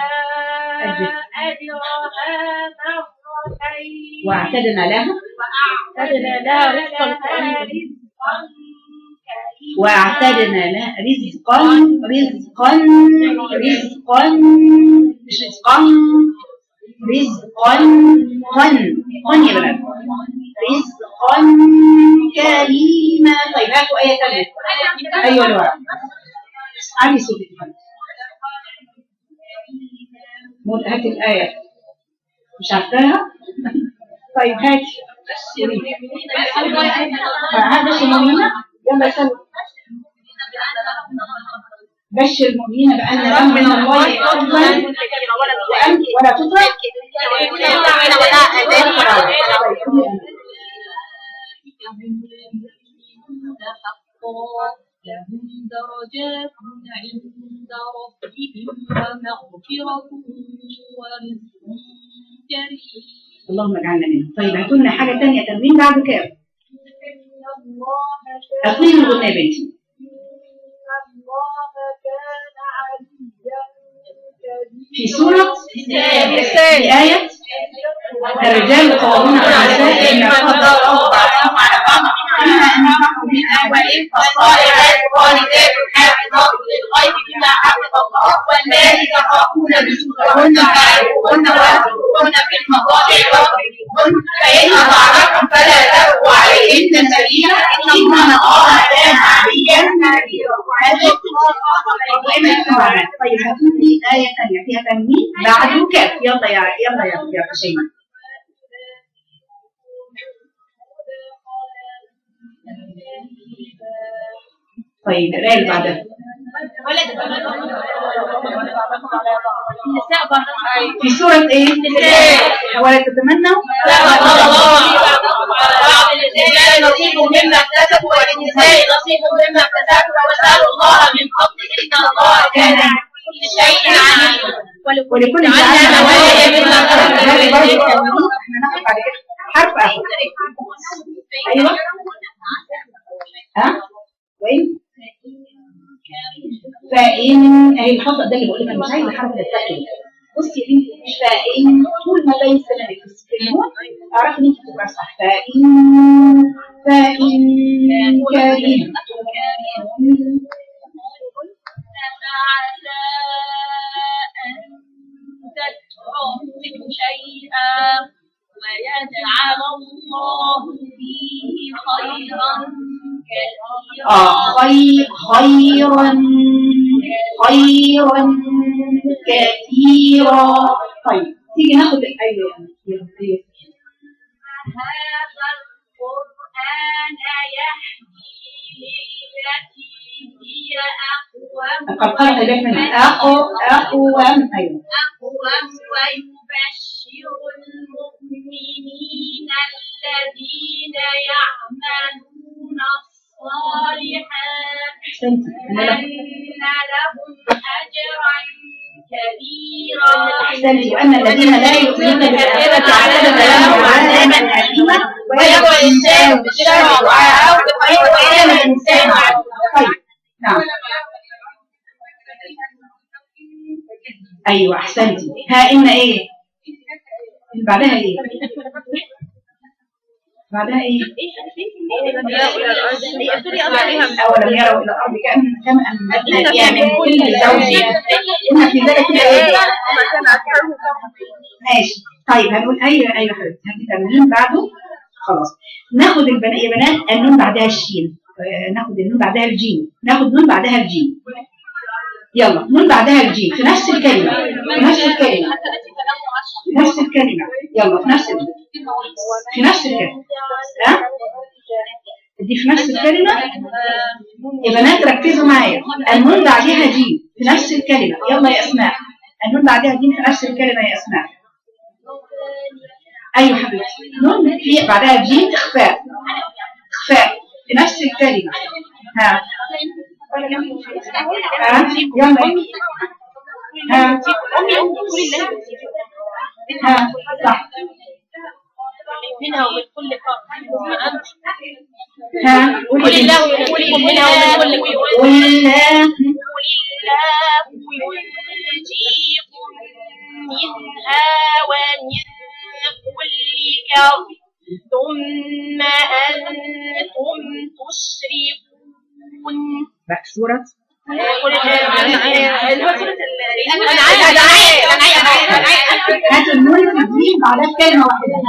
أجرها مرتين واعتدنا لها وأعتدنا لها رزقا كريما واعتدنا لها رزقا رزقا رزقا مش رزقا رزقا قن قن يا بنات رزقا كريما طيب هاتوا آية تانية أيوة اللي ورا علي صوتك يا بنات. مول هات الآية مش عارفاها طيب هاتي هذا المؤمنين يلا سلم بشر المؤمنين بأن لهم من الله فضلا وأن ولا تترك لهم درجات عند ربهم ومغفرة ورزق كريم اللهم اجعلنا منهم طيب هاتوا لنا حاجه ثانيه تنوين بعد كام إن الله اطيل الغنى يا بنتي إن الله كان عليا كبيرا في سوره النساء. في ايه الرجال قوامون على النساء بما فضل الله بعضهم على بعض بما انفقوا من اموالهم فالصالحات قانتات حافظات للغيب بما حفظ الله واللاتي تخافون نشوزهن فاعلوهن واهجروهن في المضاجع واضربوهن فإن أطعنكم فلا تبغوا عليهن سبيلا إن الله كان عليا كبيرا طيب هاتوا لي ايه ثانيه فيها تنوين بعده كاف يلا يا يلا يا يا شيماء طيب الآية اللي بعدها النساء برضه في سورة ايه؟ ولا تتمنوا للرجال نصيب مما اكتسبوا وللنساء نصيب مما اكتسبوا واسألوا الله من فضله إن الله كان بكل شيء عليما ولكل جعلنا نوايا مما هذا كتبنا برضه إليك. تنوين. احنا ناخد بعد كده حرف اخر ايوه ها؟ وين؟ فإن أهي الخطأ ده اللي بقول لك أنا مش عايزة حرف التأكيد بصي يا بنتي مش فإن طول ما ليس لك تسكنون اعرفي إن أنت بتبقى صح فإن فإن كريم فعسى أن تكرهوا شيئا ويجعل الله فيه خيرا كثيرا آه خير خيرا خيرا كثيرا طيب تيجي ناخد الأيوة أيوة أيوة هذا القرآن يهدي للتي هي أقوم قد قال بالك من أخو أخوام أيوة أقوم ويبشر المؤمنين الذين يعملون الصالحات أحسنتي أنا أن لك لهم أجرا كبيرا أحسنتي وأن الذين لا يؤمنون بالآخرة أعتدنا لهم عذابا أليما ويدعو الإنسان بالشر ودعاءه بالخير وإنما الإنسان عدو طيب نعم أيوة أحسنتي ها إن إيه اللي بعدها إيه بعدها إيه أولم يروا إلى الأرض كأن كم أنبتنا فيها من كل زوج إن في ذلك لآيات ماشي طيب هنقول أيوة أيوة حبيبتي هاتي تمرين بعده خلاص ناخد البنات يا بنات النون بعدها الشين آه، ناخد النون بعدها الجيم ناخد نون بعدها الجيم يلا نون بعدها الجيم في نفس الكلمة في نفس الكلمة في نفس الكلمة يلا في نفس ال- في نفس الكلمة ها دي في نفس الكلمة يا بنات ركزوا معايا النون بعدها جيم في نفس الكلمة يلا يا أسماء النون بعدها جيم في نفس الكلمة يا أسماء أيوة حبيبتي نون في بعدها جيم إخفاء إخفاء في نفس الكلمة ها ها يلا ها ها صح منها ومن كل فرد ثم أنت ها قل قولي الله يخرجكم منها ومن كل فرد قل الله الله ينجيكم منها ومن كل كرب ثم أنتم تشركون بقى سورة قل هات النون في الجيم بعدها كلمة واحدة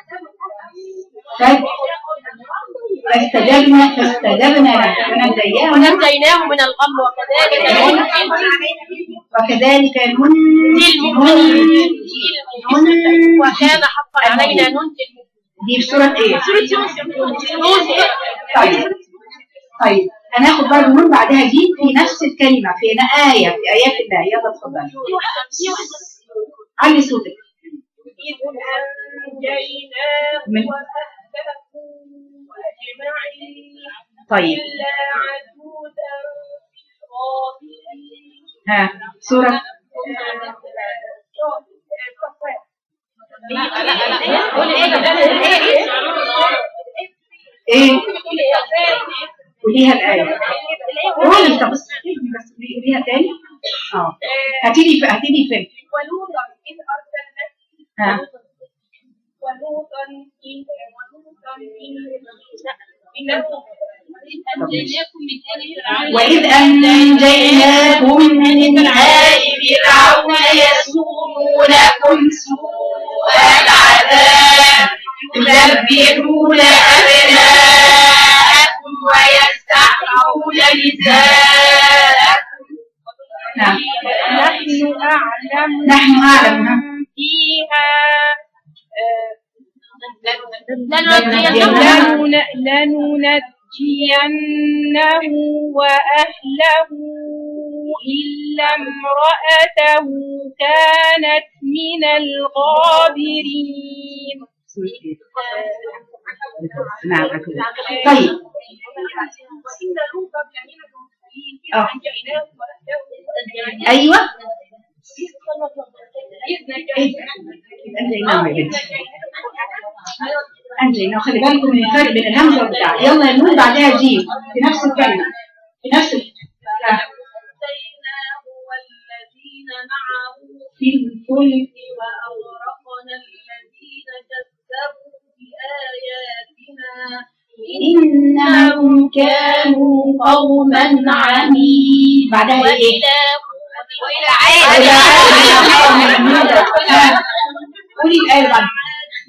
ها. فاستجبنا فاستجبنا له ونجيناه ونجيناه من الغم وكذلك ننجي وكذلك ننجي المؤمنين ننجي وكان حقا علينا ننجي المؤمنين دي في سورة ايه؟ سورة يوسف طيب طيب هناخد برضه نون بعدها جيم في نفس الكلمة في آية في آيات الله يلا اتفضلي علي صوتك إذ أنجيناه من- وأهله أجمعين طيب إلا عجوزا في الغابرين ها سورة ايه قوليها الآية قولي طب بس اهدي بس قوليها تاني اه هاتي لي هاتي لي فيلم ولوطا إذ أرسلناه ها ولوطا إذ ولوطا إذ إنه أنجيناكم من آل فرعون وإذ أنجيناكم من آل فرعون يسومونكم سوء العذاب يذبحون أبناءكم ويستحيون نساءكم نعم نحن أعلم نحن أعلم ها؟ فيها لننجينه. لنن- لننجينه وأهله إلا امرأته كانت من الغابرين نعم أكيد. طيب آه. أيوة إيه؟ أنجيناه يا بنتي أنجيناه خلي بالكم من الفرق بين الهمزة والبتاع يلا النون بعدها جيم في نفس الكلمة في نفس ال- آه. والذين معه في الفلك وأغرقنا الذين كذبوا بآياتنا إنهم كانوا قوما عمين بعدها إيه؟ وإلى وإلى عاد أخاهم هودا. ها. قولي الآية اللي بعدها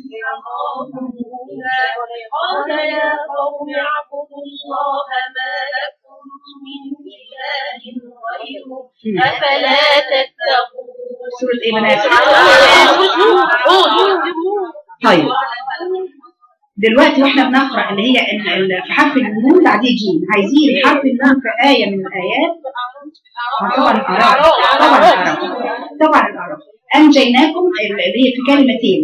قال يا قوم اعبدوا الله ما لكم من إله غيره أفلا تتقون سورة إيه بنات؟ طيب دلوقتي واحنا بنقرا اللي هي ال- ال- في حرف النون بعديه جيم عايزين حرف النون في آية من الآيات آه، طبعا الأعراف طبعا الأعراف طبعا الأعراف أنجيناكم اللي هي في كلمتين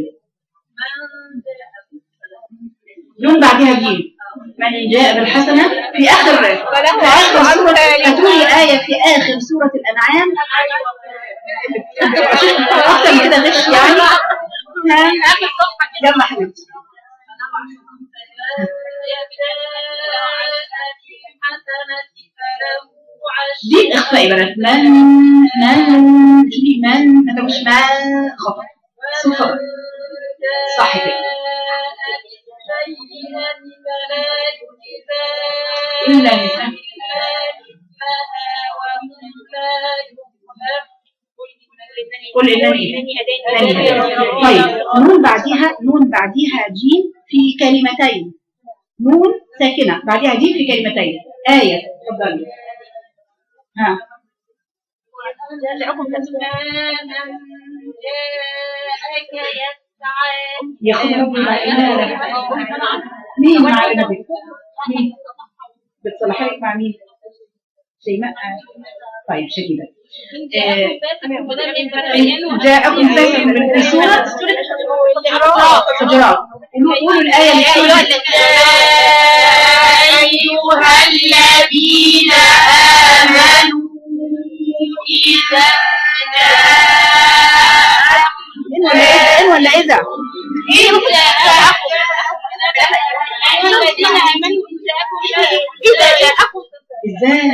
نون بعدها جيم من جاء بالحسنة في آخر في آخر سورة هاتولي آية في آخر سورة الأنعام أكتر من كده غش يعني ها؟ يلا حبيبتي دي الإخفاء يا بنات من من شوفي من ما تقولش من خطأ صفر صح كده إلا مثال قل إنني إنني طيب نون بعديها نون بعديها جيم في كلمتين نون ساكنة بعديها جيم في كلمتين آية اتفضلي ها ياخد ربي مع إمالة مين مع إمالة مين بتصلحي لك مع مين شيماء طيب شكيلة جاءكم فاسق من سورة حجرات قولوا الآية اللي أيها بتقول الذين آمنوا إذا إن ولا إذا إن ولا إذا أيها الذين آمنوا إذا جاءكم إزاي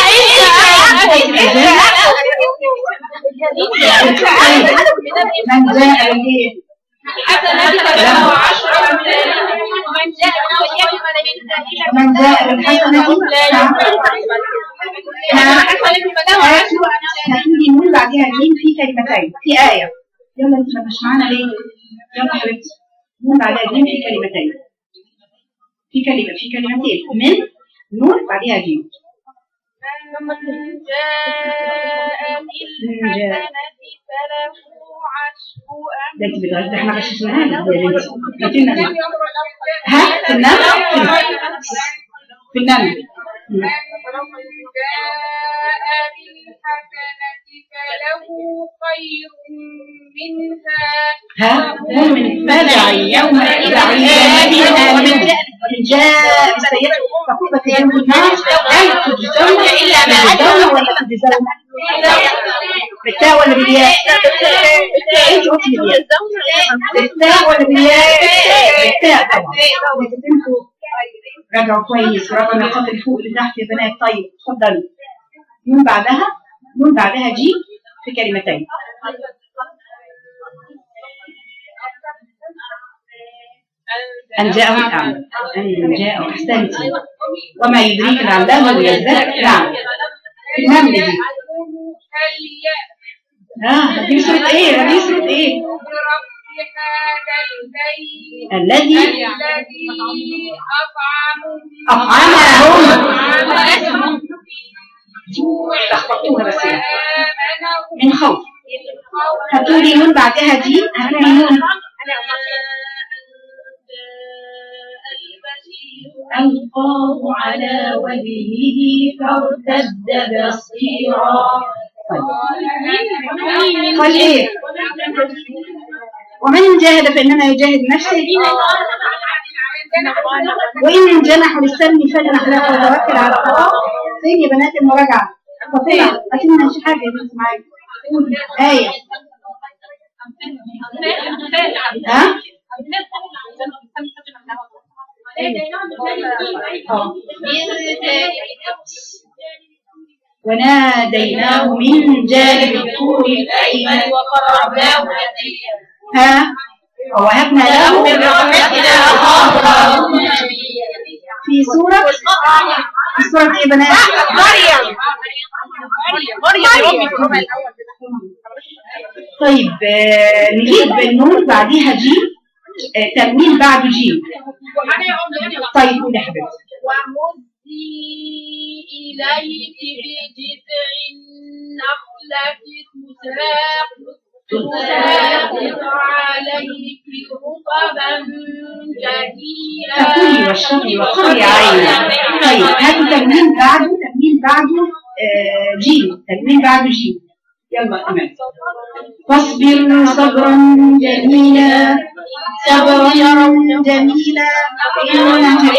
من جاء به حسنة عشر ومن جاء من جاء بالحسنة نعم نعم هاتولي نون بعدها جيم في كلمتين في آية يلا انت مش معانا ليه؟ يلا حبيبتي نون بعدها جيم في كلمتين في كلمة في كلمتين من نون بعدها جيم من جاء بالحسنة فله عشر ده انت بتغش ده احنا غششناها لك يا بنتي هاتي لنا دي. ها في النمل في النمل من جاء بالحسنة فله خير منها ها هم من فزع يومئذ عيانا ومن ومن جاء بالسيئة فكتبت يوم النار لا تجزون إلا ما تجزون ولا تجزون بالتاء ولا بالياء؟ انت قلت بالياء بالتاء ولا بالياء؟ بالتاء طبعا لكن انتوا راجعوا كويس وراجعوا نقاط اللي فوق اللي تحت يا بنات طيب اتفضلوا من بعدها من بعدها جيم في كلمتين أن جاءه الأعمى أن جاءه أحسنت وما يدريك لعله يزداد نعم النمل دي ها دي سورة إيه دي سورة إيه الذي أطعمهم لخبطوها بس يعني. من خوف هتقولي من بعدها دي هتقولي من ألقاه على وجهه فارتد بصيرا طيب قال ايه ومن جاهد فإنما يجاهد نفسه وإن جنحوا للسلم فجنح له وتوكل على الله فين يا بنات المراجعة فاطمة أكيد مش حاجة يا بنت معاك آية ها آه. وناديناه من جانب الطور الأيمن وقربناه نجيا ها ووهبنا له من رحمتنا أخاه هارون نبيا في سورة في سورة ايه بنات؟ مريم مريم مريم طيب آه، نجيب النون بعديها جيم آه، تنوين بعده جيم طيب قول يا حبيبتي وهزي إليك بجذع النخلة تساقط تساقط عليك رطبا جنيا فكلي واشربي وقري عيني طيب هاتوا تنوين بعده تنوين بعده آه، جيم تنوين بعده جيم يلا كمان فاصبر صبرا جميلا صبرا جميلا إنها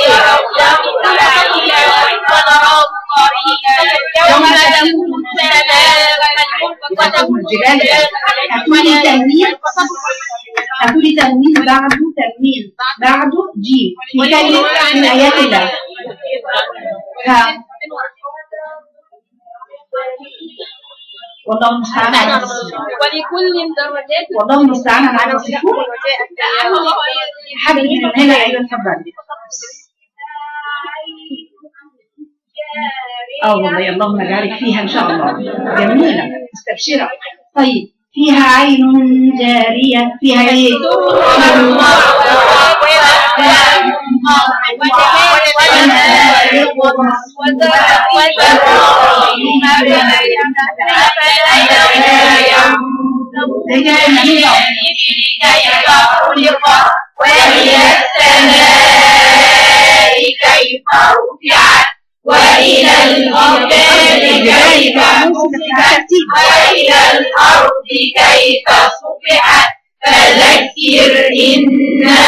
الجبال هتقولي تنوين هتقولي تنوين بعده تنوين بعده جيم في كلمة من آيات الله ها والله المستعان على ما تصفون ولكل درجات والله المستعان على ما تصفون حد من هنا ايوه اتفضلي اه والله اللهم اجعلك فيها ان شاء الله جميله مستبشره طيب فيها عين جاريه فيها ايه وإلى السماء كيف رفعت وإلى الأرض كيف نصبت وإلى الأرض كيف صفحت فذكر إنما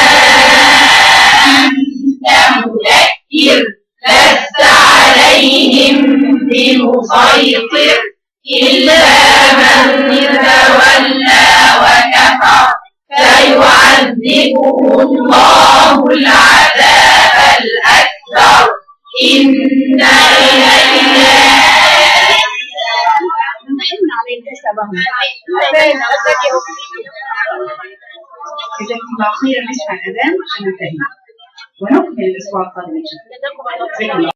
أنت مذكر لست عليهم بمسيطر إلا من تولى وكفر فيعذبه الله العذاب الأكبر إن إلينا جزاكم الله خيرا نسمع الاذان عشان ننتهي ونكمل الاسبوع القادم ان شاء الله جزاكم الله